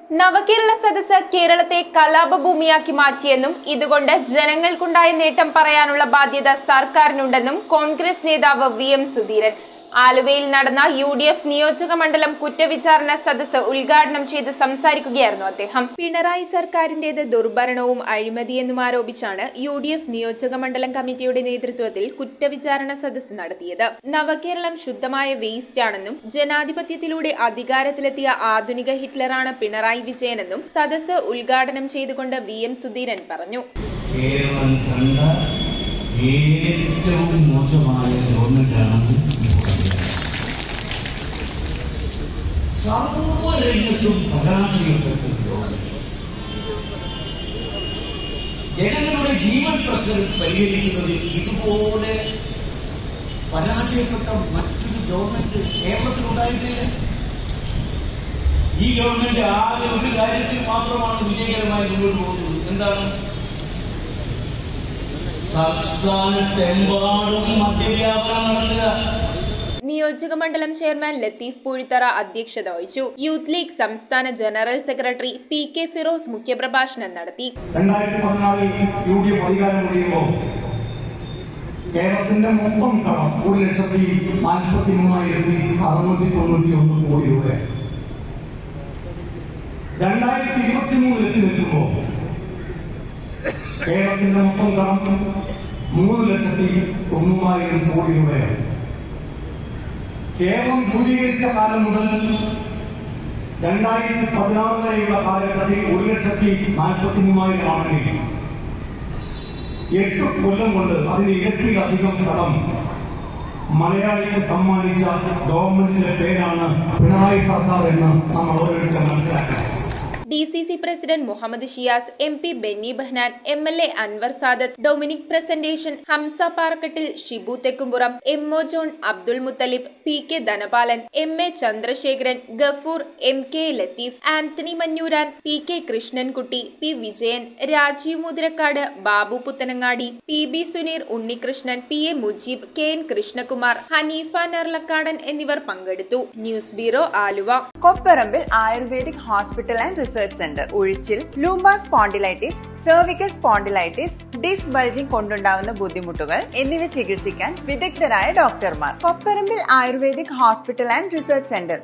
നവകേരള സദസ്സ് കേരളത്തെ കലാപഭൂമിയാക്കി മാറ്റിയെന്നും ഇതുകൊണ്ട് ജനങ്ങൾക്കുണ്ടായ നേട്ടം പറയാനുള്ള ബാധ്യത സർക്കാരിനുണ്ടെന്നും കോൺഗ്രസ് നേതാവ് വി എം സുധീരൻ ആലുവയിൽ നടന്ന യു ഡി എഫ് നിയോജക മണ്ഡലം കുറ്റവിചാരണ സദസ്സ് ഉദ്ഘാടനം ചെയ്ത് സംസാരിക്കുകയായിരുന്നു അദ്ദേഹം പിണറായി സർക്കാരിന്റേത് ദുർഭരണവും അഴിമതിയെന്നും ആരോപിച്ചാണ് യു ഡി എഫ് നിയോജക മണ്ഡലം കമ്മിറ്റിയുടെ നേതൃത്വത്തിൽ കുറ്റവിചാരണ സദസ്സ് നടത്തിയത് നവകേരളം ശുദ്ധമായ വേസ്റ്റ് ആണെന്നും ജനാധിപത്യത്തിലൂടെ അധികാരത്തിലെത്തിയ ആധുനിക ഹിറ്റ്ലറാണ് പിണറായി വിജയനെന്നും സദസ്സ് ഉദ്ഘാടനം ചെയ്തുകൊണ്ട് വി എം സുധീരൻ പറഞ്ഞു കേരളം കണ്ട ഏറ്റവും മോശമായ ഗവൺമെന്റാണ് സർവരംഗത്തും പരാജയപ്പെട്ട ഗവൺമെന്റ് ജനങ്ങളുടെ ജീവൻ പ്രശ്നം പരിഹരിക്കുന്നതിൽ ഇതുപോലെ പരാജയപ്പെട്ട മറ്റൊരു ഗവൺമെന്റ് കേരളത്തിലുണ്ടായിട്ടില്ല ഈ ഗവൺമെന്റ് ആകെ ഒരു കാര്യത്തിൽ മാത്രമാണ് വിജയകരമായി മുന്നോട്ട് പോകുന്നത് എന്താണ് സംസ്ഥാനത്തെമ്പാടും മദ്യവ്യാപനം നടത്തുക നിയോജക മണ്ഡലം ചെയർമാൻ ലത്തീഫ് പൂഴിത്തറ അധ്യക്ഷത വഹിച്ചു യൂത്ത് ലീഗ് സംസ്ഥാന general secretary P K Firoz മുഖ്യപ്രഭാഷണം നടത്തി രണ്ടായിരത്തി പതിനാറിൽ യു ഡി എഫ് അധികാരം ഒഴിയുമ്പോൾ കേരളത്തിന്റെ മൊത്തം കടം ഒരു ലക്ഷത്തി നാൽപ്പത്തി മൂവായിരത്തി അറുന്നൂറ്റി തൊണ്ണൂറ്റി ഒന്ന് കോടി രൂപ രണ്ടായിരത്തി ഇരുപത്തി മൂന്നിൽ എത്തി നിൽക്കുമ്പോൾ കേരളത്തിന്റെ മൊത്തം കടം മൂന്ന് ലക്ഷത്തി തൊണ്ണൂറായിരം കോടി രൂപയാണ് കേരളം രൂപീകരിച്ച കാലം മുതൽ രണ്ടായിരത്തി പതിനാറ് വരെയുള്ള കാലഘട്ടത്തിൽ ഒരു ലക്ഷത്തി നാൽപ്പത്തി മൂവായിരം ആണെങ്കിൽ എട്ട് കൊല്ലം കൊണ്ട് അതിന് ഇരട്ടിയിലധികം കടം മലയാളിക്ക് സമ്മാനിച്ച ഗവൺമെന്റിന്റെ പേരാണ് പിണറായി സർക്കാർ എന്ന് നമ്മൾ ഓരോരുത്തരും മനസ്സിലാക്കണം D C C president Muhammad Shiyas M P Benny Behanan M L A Anwar Sadath Dominic Presentation Hamsa Parakkettil Shibu Thekkumpuram M O John Abdul Muthalib P K Dhanapalan M A Chandrasekharan Gafoor M K Latheef Antony Manjooran P K Krishnankutty P Vijayan Rajeev Muthirakkad Babu Puthanangadi P B Suneer Unnikrishnan P A Mujeeb K N Krishnakumar Haneefa Narlakkadan എന്നിവർ പങ്കെടുത്തു news bureau Aluva Kopparambil Ayurvedic hospital and research centre ഉഴിച്ചിൽ lumbar spondylitis cervical spondylitis disc bulging കൊണ്ടുണ്ടാവുന്ന ബുദ്ധിമുട്ടുകൾ എന്നിവ ചികിത്സിക്കാൻ വിദഗ്ധരായ ഡോക്ടർമാർ Kopparambil Ayurvedic hospital and research centre